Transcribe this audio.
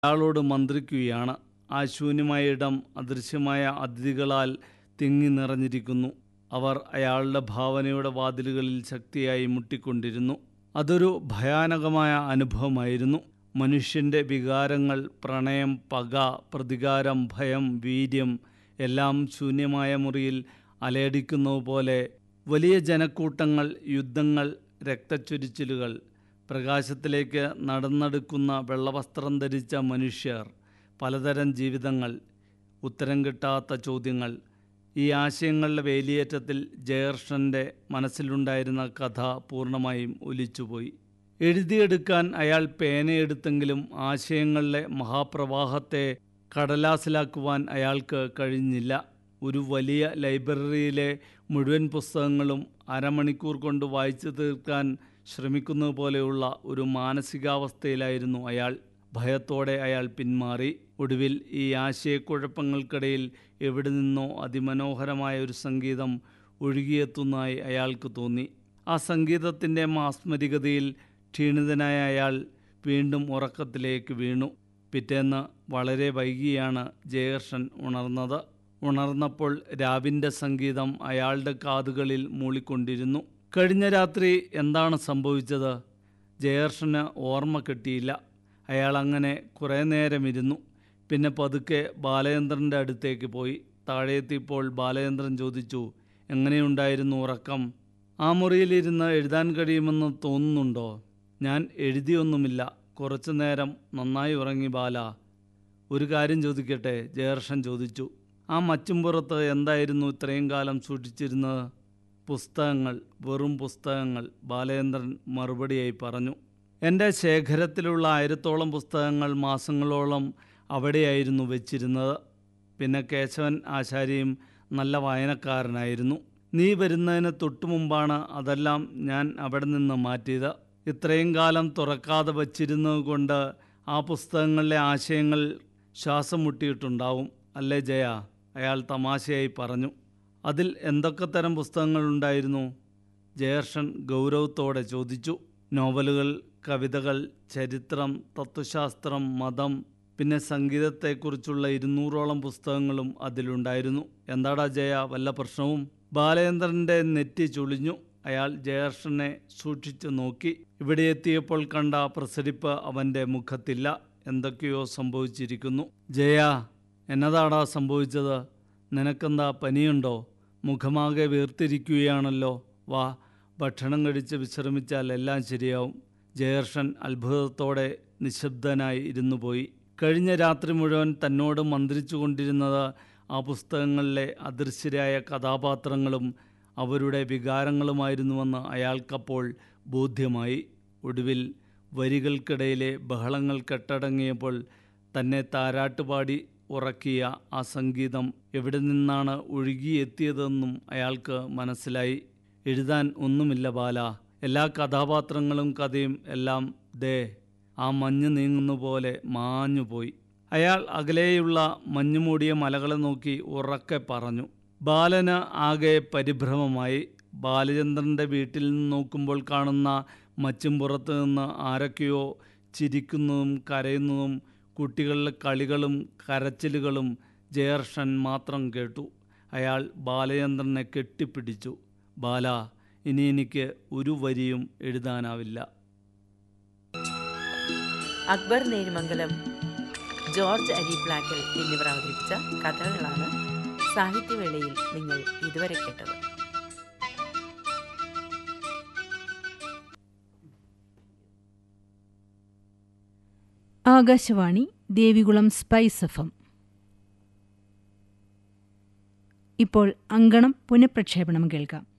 അയാളോട് മന്ത്രിക്കുകയാണ് ആ ശൂന്യമായ ഇടം അദൃശ്യമായ അതിഥികളാൽ തിങ്ങി നിറഞ്ഞിരിക്കുന്നു അവർ അയാളുടെ ഭാവനയുടെ വാതിലുകളിൽ ശക്തിയായി മുട്ടിക്കൊണ്ടിരുന്നു അതൊരു ഭയാനകമായ അനുഭവമായിരുന്നു മനുഷ്യൻ്റെ വികാരങ്ങൾ പ്രണയം പക പ്രതികാരം ഭയം വീര്യം എല്ലാം ശൂന്യമായ മുറിയിൽ അലയടിക്കുന്നത് പോലെ വലിയ ജനക്കൂട്ടങ്ങൾ യുദ്ധങ്ങൾ രക്തച്ചൊരിച്ചിലുകൾ പ്രകാശത്തിലേക്ക് നടന്നെടുക്കുന്ന വെള്ളവസ്ത്രം ധരിച്ച മനുഷ്യർ പലതരം ജീവിതങ്ങൾ ഉത്തരം കിട്ടാത്ത ചോദ്യങ്ങൾ ഈ ആശയങ്ങളുടെ വേലിയേറ്റത്തിൽ ജയർഷൻ്റെ മനസ്സിലുണ്ടായിരുന്ന കഥ പൂർണ്ണമായും ഒലിച്ചുപോയി എഴുതിയെടുക്കാൻ അയാൾ പേനയെടുത്തെങ്കിലും ആശയങ്ങളിലെ മഹാപ്രവാഹത്തെ കടലാസിലാക്കുവാൻ അയാൾക്ക് കഴിഞ്ഞില്ല ഒരു വലിയ ലൈബ്രറിയിലെ മുഴുവൻ പുസ്തകങ്ങളും അരമണിക്കൂർ കൊണ്ട് വായിച്ചു തീർക്കാൻ ശ്രമിക്കുന്നത് പോലെയുള്ള ഒരു മാനസികാവസ്ഥയിലായിരുന്നു അയാൾ ഭയത്തോടെ അയാൾ പിന്മാറി ഒടുവിൽ ഈ ആശയക്കുഴപ്പങ്ങൾക്കിടയിൽ എവിടെ നിന്നോ അതിമനോഹരമായ ഒരു സംഗീതം ഒഴുകിയെത്തുന്നതായി അയാൾക്ക് തോന്നി ആ സംഗീതത്തിൻ്റെ മാസ്മരികതയിൽ ക്ഷീണിതനായ അയാൾ വീണ്ടും ഉറക്കത്തിലേക്ക് വീണു പിറ്റേന്ന് വളരെ വൈകിയാണ് ജയകർഷൻ ഉണർന്നത് ഉണർന്നപ്പോൾ രാവിൻ്റെ സംഗീതം അയാളുടെ കാതുകളിൽ മൂളിക്കൊണ്ടിരുന്നു കഴിഞ്ഞ രാത്രി എന്താണ് സംഭവിച്ചത് ജയർഷന് ഓർമ്മ കിട്ടിയില്ല അയാൾ അങ്ങനെ കുറേ നേരം ഇരുന്നു പിന്നെ പതുക്കെ ബാലചന്ദ്രൻ്റെ അടുത്തേക്ക് പോയി താഴെ എത്തിയപ്പോൾ ബാലചന്ദ്രൻ ചോദിച്ചു എങ്ങനെയുണ്ടായിരുന്നു ഉറക്കം ആ മുറിയിലിരുന്ന് എഴുതാൻ കഴിയുമെന്ന് തോന്നുന്നുണ്ടോ ഞാൻ എഴുതിയൊന്നുമില്ല കുറച്ചു നേരം നന്നായി ഉറങ്ങി ബാല ഒരു കാര്യം ചോദിക്കട്ടെ ജയർഷൻ ചോദിച്ചു ആ മച്ചുംപുറത്ത് എന്തായിരുന്നു ഇത്രയും കാലം സൂക്ഷിച്ചിരുന്നത് പുസ്തകങ്ങൾ വെറും പുസ്തകങ്ങൾ ബാലചന്ദ്രൻ മറുപടിയായി പറഞ്ഞു എൻ്റെ ശേഖരത്തിലുള്ള ആയിരത്തോളം പുസ്തകങ്ങൾ മാസങ്ങളോളം അവിടെയായിരുന്നു വെച്ചിരുന്നത് പിന്നെ കേശവൻ ആശാരിയും നല്ല വായനക്കാരനായിരുന്നു നീ വരുന്നതിന് തൊട്ടു മുമ്പാണ് അതെല്ലാം ഞാൻ അവിടെ നിന്ന് മാറ്റിയത് ഇത്രയും കാലം തുറക്കാതെ വച്ചിരുന്നത് കൊണ്ട് ആ പുസ്തകങ്ങളിലെ ആശയങ്ങൾ ശ്വാസം മുട്ടിയിട്ടുണ്ടാവും അല്ലേ ജയ അയാൾ തമാശയായി പറഞ്ഞു അതിൽ എന്തൊക്കെ തരം പുസ്തകങ്ങളുണ്ടായിരുന്നു ജയർഷൻ ഗൗരവത്തോടെ ചോദിച്ചു നോവലുകൾ കവിതകൾ ചരിത്രം തത്വശാസ്ത്രം മതം പിന്നെ സംഗീതത്തെക്കുറിച്ചുള്ള ഇരുന്നൂറോളം പുസ്തകങ്ങളും അതിലുണ്ടായിരുന്നു എന്താടാ ജയ വല്ല പ്രശ്നവും ബാലചന്ദ്രൻ്റെ നെറ്റി ചുളിഞ്ഞു അയാൾ ജയർഷനെ സൂക്ഷിച്ചു നോക്കി ഇവിടെ എത്തിയപ്പോൾ കണ്ട പ്രസരിപ്പ് അവൻ്റെ മുഖത്തില്ല എന്തൊക്കെയോ സംഭവിച്ചിരിക്കുന്നു ജയ എന്നതാടാ സംഭവിച്ചത് നിനക്കെന്താ പനിയുണ്ടോ മുഖമാകെ വീർത്തിരിക്കുകയാണല്ലോ വാ ഭക്ഷണം കഴിച്ച് വിശ്രമിച്ചാൽ എല്ലാം ശരിയാവും ജയർഷൻ അത്ഭുതത്തോടെ നിശബ്ദനായി ഇരുന്നു പോയി കഴിഞ്ഞ രാത്രി മുഴുവൻ തന്നോട് മന്ത്രിച്ചു കൊണ്ടിരുന്നത് ആ പുസ്തകങ്ങളിലെ അദൃശ്യരായ കഥാപാത്രങ്ങളും അവരുടെ വികാരങ്ങളുമായിരുന്നുവെന്ന് അയാൾക്കപ്പോൾ ബോധ്യമായി ഒടുവിൽ വരികൾക്കിടയിലെ ബഹളങ്ങൾ കെട്ടടങ്ങിയപ്പോൾ തന്നെ താരാട്ടുപാടി ഉറക്കിയ ആ സംഗീതം എവിടെ നിന്നാണ് ഒഴുകിയെത്തിയതെന്നും അയാൾക്ക് മനസ്സിലായി എഴുതാൻ ഒന്നുമില്ല ബാല എല്ലാ കഥാപാത്രങ്ങളും കഥയും എല്ലാം ദേ ആ മഞ്ഞ് നീങ്ങുന്ന പോലെ മാഞ്ഞുപോയി അയാൾ അകലെയുള്ള മഞ്ഞുമൂടിയ മലകളെ നോക്കി ഉറക്കെ പറഞ്ഞു ബാലന് ആകെ പരിഭ്രമമായി ബാലചന്ദ്രൻ്റെ വീട്ടിൽ നിന്ന് നോക്കുമ്പോൾ കാണുന്ന മച്ചുംപുറത്ത് നിന്ന് ആരൊക്കെയോ ചിരിക്കുന്നതും കരയുന്നതും കുട്ടികളുടെ കളികളും കരച്ചിലുകളും ജയർഷൻ മാത്രം കേട്ടു അയാൾ ബാലചന്ദ്രനെ കെട്ടിപ്പിടിച്ചു ബാല ഇനി എനിക്ക് ഒരു വരിയും എഴുതാനാവില്ല അക്ബർ നേരിമംഗലം ജോർജ് അരിപ്ലാക്കൽ എന്നിവർ അവതരിപ്പിച്ച കഥകളാണ് സാഹിത്യവേളയിൽ നിങ്ങൾ ഇതുവരെ കേട്ടത് Akashvani Devikulam spice F M ഇപ്പോൾ അങ്കണം പുനഃപ്രക്ഷേപണം കേൾക്കാം